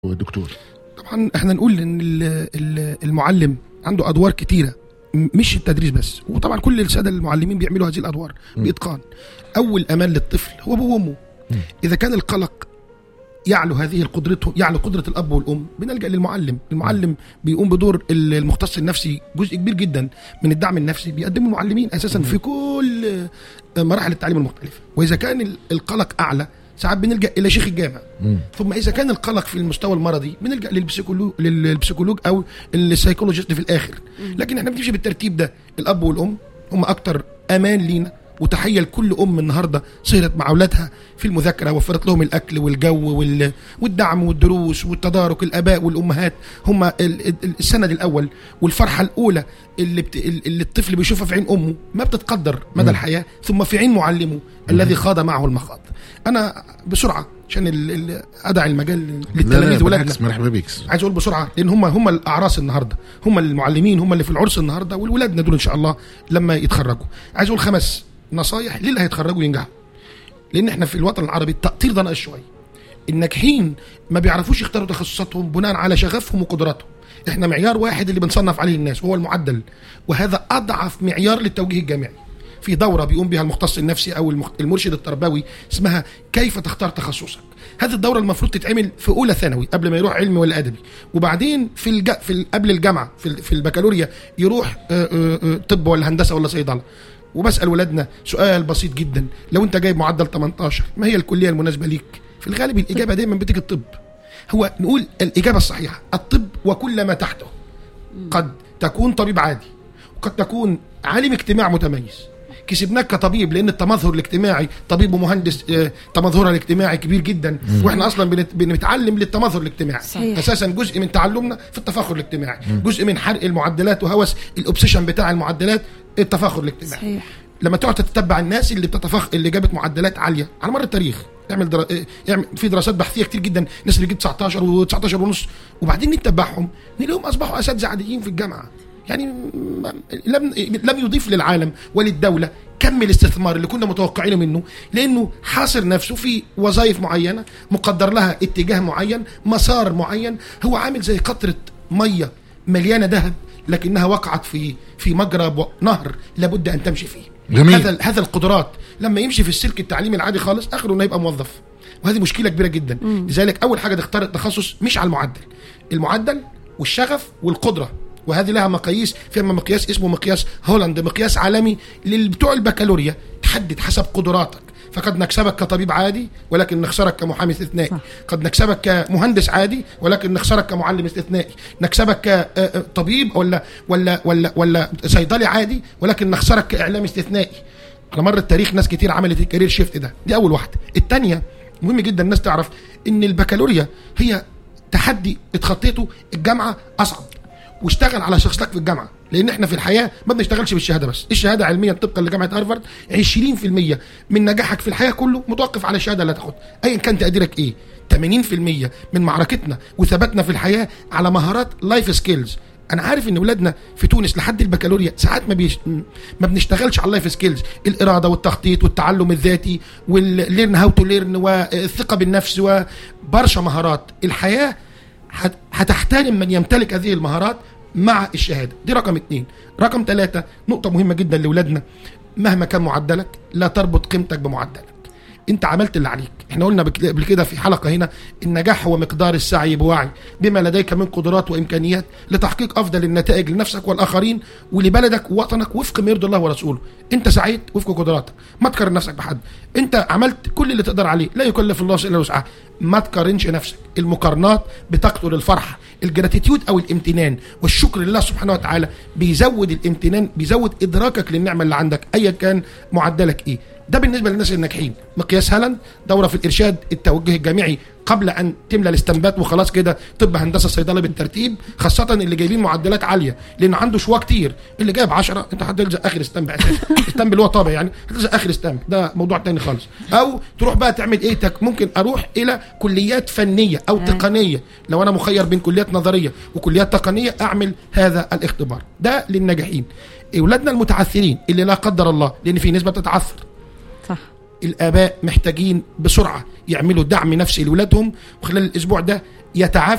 دكتور طبعا احنا نقول ان ال- ال- المعلم عنده ادوار كتيره م- مش التدريس بس وطبعا كل الساده المعلمين بيعملوا هذه الادوار م. باتقان اول امان للطفل هو ابوه وامه م. اذا كان القلق يعلو هذه قدرته يعلو قدره الاب والام بنلجا للمعلم المعلم بيقوم بدور ال- المختص النفسي جزء كبير جدا من الدعم النفسي بيقدمه المعلمين اساسا في كل آه، مراحل التعليم المختلفه واذا كان ال- القلق اعلى ساعات بنلجا الى شيخ الجامع مم. ثم اذا كان القلق في المستوى المرضي بنلجا للبسيكولوج للبسيكولوج او السايكولوجيست في الاخر لكن احنا بنمشي بالترتيب ده الاب والام هم اكتر امان لينا وتحيه لكل ام النهارده سهرت مع اولادها في المذاكره وفرت لهم الاكل والجو وال... والدعم والدروس والتدارك الاباء والامهات هم ال- ال- السند الاول والفرحه الاولى اللي, بت... اللي الطفل بيشوفها في عين امه ما بتتقدر مدى الحياه ثم في عين معلمه الذي خاض معه المخاض انا بسرعه عشان ال... ال... ادع المجال لا للتلاميذ لا ولادنا بالعكس مرحبا بك عايز اقول بسرعه لان هم هم الاعراس النهارده هم المعلمين هم اللي في العرس النهارده والولادنا دول ان شاء الله لما يتخرجوا عايز اقول خمس نصايح للي هيتخرجوا ينجحوا لان احنا في الوطن العربي التقطير ده ناقص شويه الناجحين ما بيعرفوش يختاروا تخصصاتهم بناء على شغفهم وقدراتهم احنا معيار واحد اللي بنصنف عليه الناس وهو المعدل وهذا اضعف معيار للتوجيه الجامعي في دوره بيقوم بها المختص النفسي او المخ- المرشد التربوي اسمها كيف تختار تخصصك هذه الدوره المفروض تتعمل في اولى ثانوي قبل ما يروح علمي ولا ادبي وبعدين في الج... في ال- قبل الجامعه في, ال... في البكالوريا يروح آه، آه، آه، طب ولا هندسه ولا صيدله وبسال ولادنا سؤال بسيط جدا لو انت جايب معدل 18 ما هي الكليه المناسبه ليك في الغالب الاجابه دايما بتيجي الطب هو نقول الاجابه الصحيحه الطب وكل ما تحته قد تكون طبيب عادي وقد تكون عالم اجتماع متميز كسبناك كطبيب لان التمظهر الاجتماعي طبيب ومهندس آه، تمظهرها الاجتماعي كبير جدا واحنا اصلا بنت- بنتعلم للتمظهر الاجتماعي صحيح. اساسا جزء من تعلمنا في التفاخر الاجتماعي جزء من حرق المعدلات وهوس الاوبسيشن بتاع المعدلات التفاخر الاجتماعي صحيح لما تقعد تتبع الناس اللي بتتفخ اللي جابت معدلات عاليه على مر التاريخ اعمل درا... اه، اعمل في دراسات بحثيه كتير جدا الناس اللي جت 19 و19 ونص وبعدين نتبعهم نلاقيهم اصبحوا اساتذه عاديين في الجامعه يعني م- لم لم يضيف للعالم وللدوله كم الاستثمار اللي كنا متوقعينه منه لانه حاصر نفسه في وظائف معينه مقدر لها اتجاه معين مسار معين هو عامل زي قطره ميه مليانه ذهب لكنها وقعت في في مجرى ب- نهر لابد ان تمشي فيه جميل. هذا هذا القدرات لما يمشي في السلك التعليمي العادي خالص اخره انه يبقى موظف وهذه مشكله كبيره جدا لذلك اول حاجه تختار التخصص مش على المعدل المعدل والشغف والقدره وهذه لها مقاييس في مقياس اسمه مقياس هولاند مقياس عالمي لبتوع البكالوريا تحدد حسب قدراتك فقد نكسبك كطبيب عادي ولكن نخسرك كمحامي استثنائي صح. قد نكسبك كمهندس عادي ولكن نخسرك كمعلم استثنائي نكسبك كطبيب ولا ولا ولا ولا صيدلي عادي ولكن نخسرك كاعلام استثنائي على مر التاريخ ناس كتير عملت الكارير شيفت ده دي اول واحده الثانيه مهم جدا الناس تعرف ان البكالوريا هي تحدي اتخطيته الجامعه اصعب واشتغل على شخصيتك في الجامعه لان احنا في الحياه ما بنشتغلش بالشهاده بس الشهاده علميا طبقا لجامعه هارفارد 20% من نجاحك في الحياه كله متوقف على الشهاده اللي هتاخدها ايا كان تقديرك ايه 80% من معركتنا وثباتنا في الحياه على مهارات لايف سكيلز انا عارف ان ولادنا في تونس لحد البكالوريا ساعات ما بيش ما بنشتغلش على اللايف سكيلز الاراده والتخطيط والتعلم الذاتي والليرن هاو تو ليرن والثقه بالنفس وبرشا مهارات الحياه هت- هتحترم من يمتلك هذه المهارات مع الشهاده دي رقم اتنين رقم ثلاثة نقطة مهمة جدا لأولادنا مهما كان معدلك لا تربط قيمتك بمعدلك انت عملت اللي عليك احنا قلنا بك- قبل كده في حلقة هنا النجاح هو مقدار السعي بوعي بما لديك من قدرات وامكانيات لتحقيق افضل النتائج لنفسك والاخرين ولبلدك ووطنك وفق ما يرضي الله ورسوله انت سعيت وفق قدراتك ما تقارن نفسك بحد انت عملت كل اللي تقدر عليه لا يكلف الله الا وسعها ما تقارنش نفسك المقارنات بتقتل الفرحه الجراتيتيود او الامتنان والشكر لله سبحانه وتعالى بيزود الامتنان بيزود ادراكك للنعمه اللي عندك ايا كان معدلك ايه ده بالنسبه للناس الناجحين مقياس هالاند دوره في الارشاد التوجه الجامعي قبل ان تملى الاستنبات وخلاص كده طب هندسه صيدله بالترتيب خاصه اللي جايبين معدلات عاليه لان عنده شوا كتير اللي جايب 10 انت هتلزق اخر استنب اساسا استنب اللي هو طابع يعني هتلزق اخر استنب ده موضوع تاني خالص او تروح بقى تعمل ايه تك ممكن اروح الى كليات فنيه او تقنيه لو انا مخير بين كليات نظريه وكليات تقنيه اعمل هذا الاختبار ده للناجحين اولادنا المتعثرين اللي لا قدر الله لان في نسبه تتعثر صح الاباء محتاجين بسرعه يعملوا دعم نفسي لاولادهم وخلال الاسبوع ده يتعافى